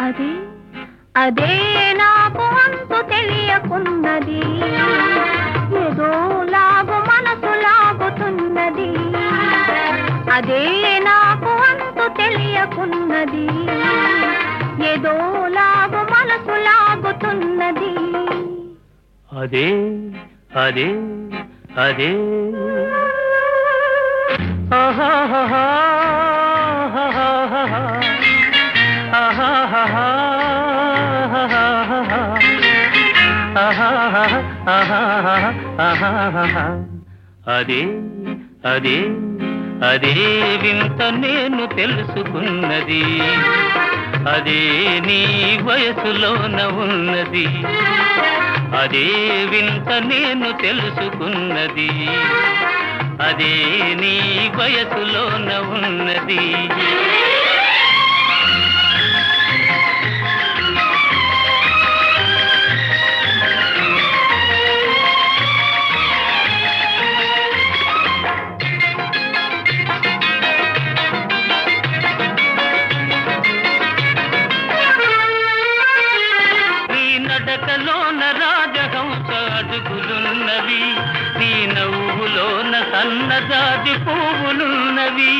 అది అదే నాకు అంతు తెలియకున్నది ఏదో లాగు మనసు లాగుతున్నది అదే నాకు అంతు తెలియకున్నది ఏదో లాగు మనసు లాగుతున్నది అదే అదే అదే ఆహాహాహా, ఆహాహాహా, ఆహాహాహా, ఆహాహాహా, ఆహాహాహా, ఆహాహాహా. అదే అదే అదే వింత నేను తెలుసుకున్నది అదే నీ వయసులోన ఉన్నది అదే వింత నేను తెలుసుకున్నది అదే నీ వయసులోన ఉన్నది నీ నడకలోన రాజహంస అడుగులున్నవి నీ నవ్వులోన సన్నజాజి పువ్వులున్నవి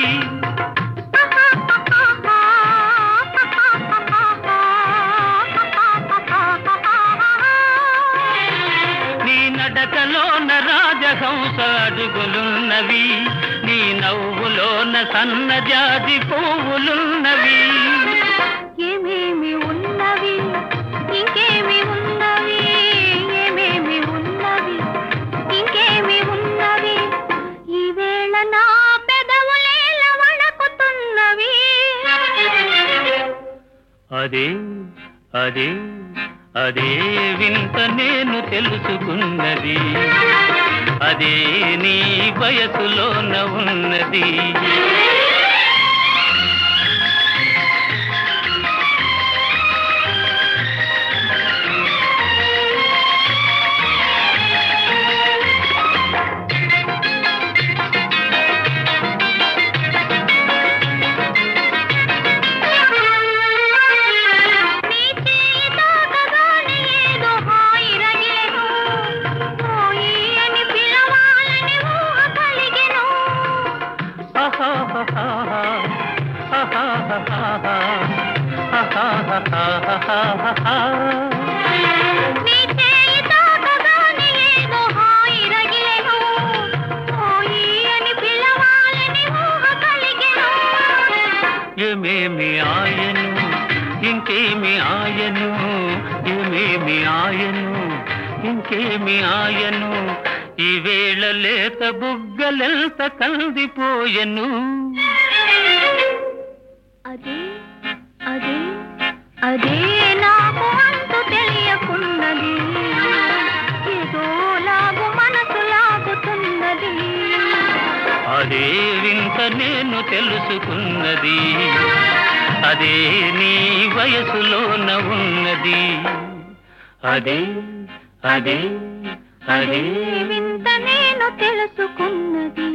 నీ నడకలోన రాజహంస అడుగులున్నవి నీ నవ్వులోన సన్నజాజి పువ్వులున్నవి ఏమేమి ఉన్నవి ఇంకేమి ఉన్నవి ఏమేమి ఉన్నవి ఇంకేమి ఉన్నవి ఈవేళ నా పెదవులేల వణకుతున్నవి అదే అదే అదే వింత నేను తెలుసుకున్నది అదే నీ వయసులోన ఉన్నది నీ చేయి తాకగానే ఏదో హాయి రగిలెను. ఓయి అని పిలవాలని ఊహ కలిగెను. ఆహాహాహా, ఆహాహాహా, ఆహాహాహాహా. నీ చేయి తాకగానే ఏదో హాయి రగిలెను. ఓయి అని పిలవాలని ఊహ కలిగెను. ఏమేమి ఆయను ఇంకేమి ఆయను ఏమేమి ఆయను ఇంకేమి ఆయను ఈ వేళ లేత బుగ్గలెంత కందిపోయెను అదే అదే అదే నాకు అంతు తెలియకున్నది ఏదో లాగు మనసు లాగుతున్నది అదే వింత నేను తెలుసుకున్నది అదే నీ వయసులోన ఉన్నది అదే అదే అదే అదే వింత నేను తెలుసుకున్నది